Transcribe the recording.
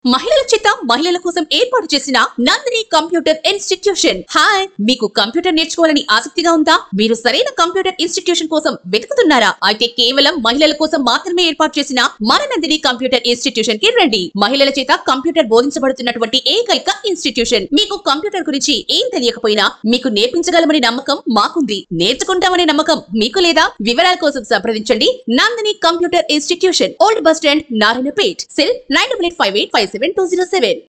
మహిళల చేత మహిళల కోసం ఏర్పాటు చేసిన నందిని కంప్యూటర్ ఇన్స్టిట్యూషన్ హాయ్ మీకు కంప్యూటర్ నేర్చుకోవాలని ఆసక్తిగా ఉందా మీరు సరైన కంప్యూటర్ ఇన్స్టిట్యూషన్ కోసం వెతుకుతున్నారా అయితే కేవలం మహిళల కోసం మాత్రమే ఏర్పాటు చేసిన మన నందిని కంప్యూటర్ ఇన్స్టిట్యూషన్ కి రండి మహిళల చేత కంప్యూటర్ బోధించబడుతున్నటువంటి ఏకైక ఇన్స్టిట్యూషన్ మీకు కంప్యూటర్ గురించి ఏం తెలియకపోయినా మీకు నేర్పించగలమని నమ్మకం మాకుంది నేర్చుకుంటామనే నమ్మకం మీకు లేదా వివరాల కోసం సంప్రదించండి Nandini computer institution old bus stand Narayanpet cell nine double eight five eight five seven two zero seven